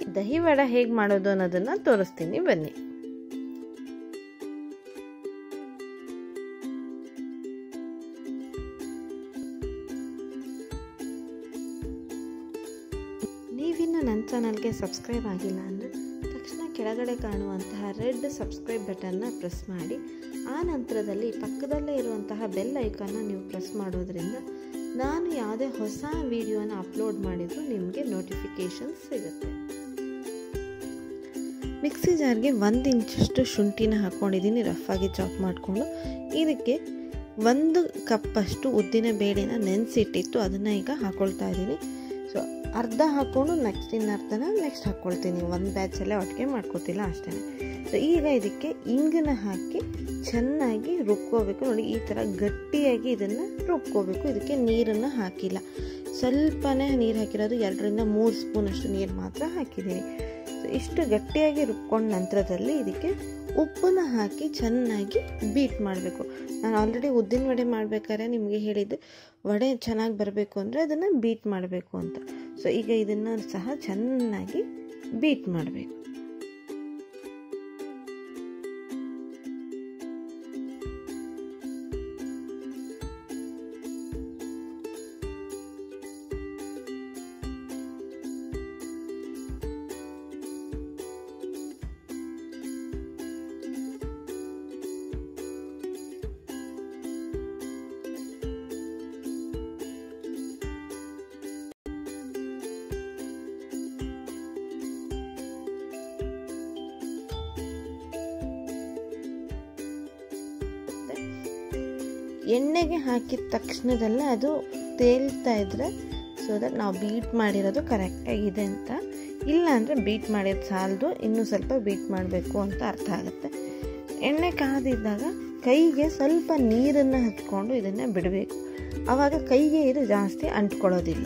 ದಹಿ ವಡ ಹೇಗೆ ಮಾಡೋದು ಅನ್ನೋದನ್ನು ತೋರಿಸ್ತೀನಿ ಬನ್ನಿ ನೀವಿನ್ನು ನನ್ನ ಚಾನಲ್ಗೆ ಸಬ್ಸ್ಕ್ರೈಬ್ ಆಗಿಲ್ಲ ಅಂದರೆ ತಕ್ಷಣ ಕೆಳಗಡೆ ಕಾಣುವಂತಹ ರೆಡ್ ಸಬ್ಸ್ಕ್ರೈಬ್ ಬಟನ್ನ ಪ್ರೆಸ್ ಮಾಡಿ ಆ ನಂತರದಲ್ಲಿ ಪಕ್ಕದಲ್ಲೇ ಇರುವಂತಹ ಬೆಲ್ ಐಕಾನ್ನ ನೀವು ಪ್ರೆಸ್ ಮಾಡೋದ್ರಿಂದ ನಾನು ಯಾವುದೇ ಹೊಸ ವಿಡಿಯೋನ ಅಪ್ಲೋಡ್ ಮಾಡಿದರೂ ನಿಮಗೆ ನೋಟಿಫಿಕೇಷನ್ ಸಿಗುತ್ತೆ ಮಿಕ್ಸಿ ಜಾರ್ಗೆ ಒಂದು ಇಂಚಷ್ಟು ಶುಂಠಿನ ಹಾಕ್ಕೊಂಡಿದ್ದೀನಿ ರಫಾಗಿ ಚಾಪ್ ಮಾಡಿಕೊಂಡು ಇದಕ್ಕೆ ಒಂದು ಕಪ್ಪಷ್ಟು ಉದ್ದಿನ ಬೇಳೆನ ನೆನೆಸಿಟ್ಟಿತ್ತು ಅದನ್ನು ಈಗ ಹಾಕ್ಕೊಳ್ತಾ ಇದ್ದೀನಿ ಸೊ ಅರ್ಧ ಹಾಕ್ಕೊಂಡು ನೆಕ್ಸ್ಟ್ ಇನ್ನು ಅರ್ಧನ ನೆಕ್ಸ್ಟ್ ಹಾಕ್ಕೊಳ್ತೀನಿ ಒಂದು ಬ್ಯಾಚಲ್ಲೇ ಒಟ್ಟಿಗೆ ಮಾಡ್ಕೊತಿಲ್ಲ ಅಷ್ಟೇ ಸೊ ಈಗ ಇದಕ್ಕೆ ಇಂಗನ್ನ ಹಾಕಿ ಚೆನ್ನಾಗಿ ರುಬ್ಕೋಬೇಕು ನೋಡಿ ಈ ಥರ ಗಟ್ಟಿಯಾಗಿ ಇದನ್ನು ರುಬ್ಕೋಬೇಕು ಇದಕ್ಕೆ ನೀರನ್ನು ಹಾಕಿಲ್ಲ ಸ್ವಲ್ಪನೇ ನೀರು ಹಾಕಿರೋದು ಎರಡರಿಂದ ಮೂರು ಸ್ಪೂನಷ್ಟು ನೀರು ಮಾತ್ರ ಹಾಕಿದ್ದೀನಿ ಸೊ ಇಷ್ಟು ಗಟ್ಟಿಯಾಗಿ ರುಬ್ಕೊಂಡ ನಂತರದಲ್ಲಿ ಇದಕ್ಕೆ ಉಪ್ಪನ್ನ ಹಾಕಿ ಚೆನ್ನಾಗಿ ಬೀಟ್ ಮಾಡಬೇಕು ನಾನು ಆಲ್ರೆಡಿ ಉದ್ದಿನ ವಡೆ ಮಾಡಬೇಕಾದ್ರೆ ನಿಮಗೆ ಹೇಳಿದ್ದೆ ವಡೆ ಚೆನ್ನಾಗಿ ಬರಬೇಕು ಅಂದರೆ ಅದನ್ನು ಬೀಟ್ ಮಾಡಬೇಕು ಅಂತ ಸೊ ಈಗ ಇದನ್ನು ಸಹ ಚೆನ್ನಾಗಿ ಬೀಟ್ ಮಾಡಬೇಕು ಎಣ್ಣೆಗೆ ಹಾಕಿದ ತಕ್ಷಣದಲ್ಲೇ ಅದು ತೇಲ್ತಾ ಇದ್ರೆ ಸೊ ದಟ್ ನಾವು ಬೀಟ್ ಮಾಡಿರೋದು ಕರೆಕ್ಟಾಗಿದೆ ಅಂತ ಇಲ್ಲ ಅಂದರೆ ಬೀಟ್ ಮಾಡಿದ ಸಾಲದು ಇನ್ನೂ ಸ್ವಲ್ಪ ಬೀಟ್ ಮಾಡಬೇಕು ಅಂತ ಅರ್ಥ ಆಗುತ್ತೆ ಎಣ್ಣೆ ಕಾದಿದ್ದಾಗ ಕೈಗೆ ಸ್ವಲ್ಪ ನೀರನ್ನು ಹಚ್ಕೊಂಡು ಇದನ್ನು ಬಿಡಬೇಕು ಆವಾಗ ಕೈಗೆ ಇದು ಜಾಸ್ತಿ ಅಂಟ್ಕೊಳ್ಳೋದಿಲ್ಲ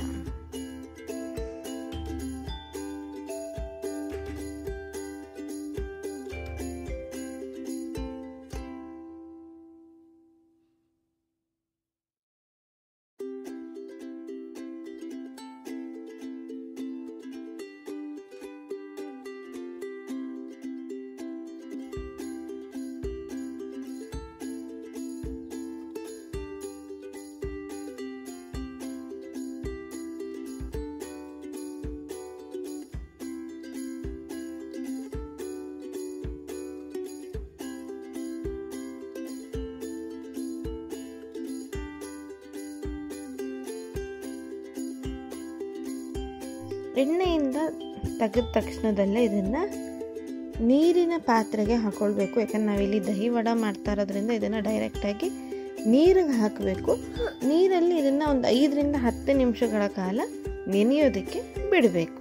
ಎಣ್ಣೆಯಿಂದ ತೆಗೆದ ತಕ್ಷಣದಲ್ಲೇ ಇದನ್ನು ನೀರಿನ ಪಾತ್ರೆಗೆ ಹಾಕೊಳ್ಬೇಕು ಯಾಕಂದ್ರೆ ನಾವಿಲ್ಲಿ ದಹಿ ವಡ ಮಾಡ್ತಾ ಇರೋದ್ರಿಂದ ಇದನ್ನು ಡೈರೆಕ್ಟಾಗಿ ನೀರಿಗೆ ಹಾಕಬೇಕು ನೀರಲ್ಲಿ ಇದನ್ನು ಒಂದು ಐದರಿಂದ ಹತ್ತು ನಿಮಿಷಗಳ ಕಾಲ ನೆನೆಯೋದಕ್ಕೆ ಬಿಡಬೇಕು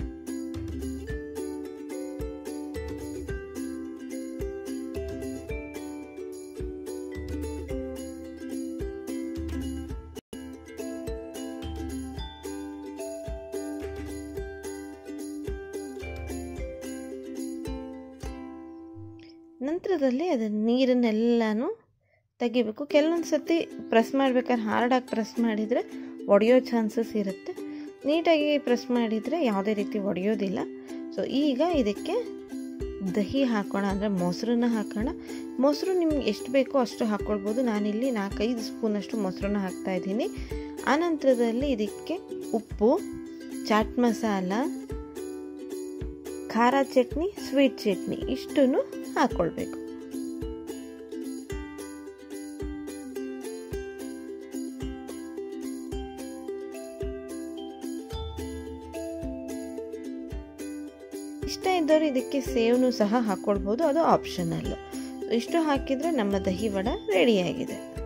ನಂತರದಲ್ಲಿ ಅದರ ನೀರನ್ನೆಲ್ಲನೂ ತೆಗಿಬೇಕು ಕೆಲವೊಂದು ಸತಿ ಪ್ರೆಸ್ ಮಾಡ್ಬೇಕಾದ್ರೆ ಹಾರ್ಡಾಗಿ ಪ್ರೆಸ್ ಮಾಡಿದರೆ ಒಡೆಯೋ ಚಾನ್ಸಸ್ ಇರುತ್ತೆ ನೀಟಾಗಿ ಪ್ರೆಸ್ ಮಾಡಿದರೆ ಯಾವುದೇ ರೀತಿ ಒಡೆಯೋದಿಲ್ಲ ಸೊ ಈಗ ಇದಕ್ಕೆ ದಹಿ ಹಾಕೋಣ ಅಂದರೆ ಮೊಸರನ್ನ ಹಾಕೋಣ ಮೊಸರು ನಿಮ್ಗೆ ಎಷ್ಟು ಬೇಕೋ ಅಷ್ಟು ಹಾಕ್ಕೊಳ್ಬೋದು ನಾನಿಲ್ಲಿ ನಾಲ್ಕೈದು ಸ್ಪೂನಷ್ಟು ಮೊಸರನ್ನ ಹಾಕ್ತಾಯಿದ್ದೀನಿ ಆನಂತರದಲ್ಲಿ ಇದಕ್ಕೆ ಉಪ್ಪು ಚಾಟ್ ಮಸಾಲ ಖಾರ ಚಟ್ನಿ ಸ್ವೀಟ್ ಚಟ್ನಿ ಇಷ್ಟನ್ನು ಹಾಕ್ಕೊಳ್ಬೇಕು ಇಷ್ಟ ಇದ್ದವರು ಇದಕ್ಕೆ ಸೇವನು ಸಹ ಹಾಕ್ಕೊಳ್ಬೋದು ಅದು ಆಪ್ಷನಲ್ ಇಷ್ಟು ಹಾಕಿದರೆ ನಮ್ಮ ದಹಿ ವಡ ರೆಡಿಯಾಗಿದೆ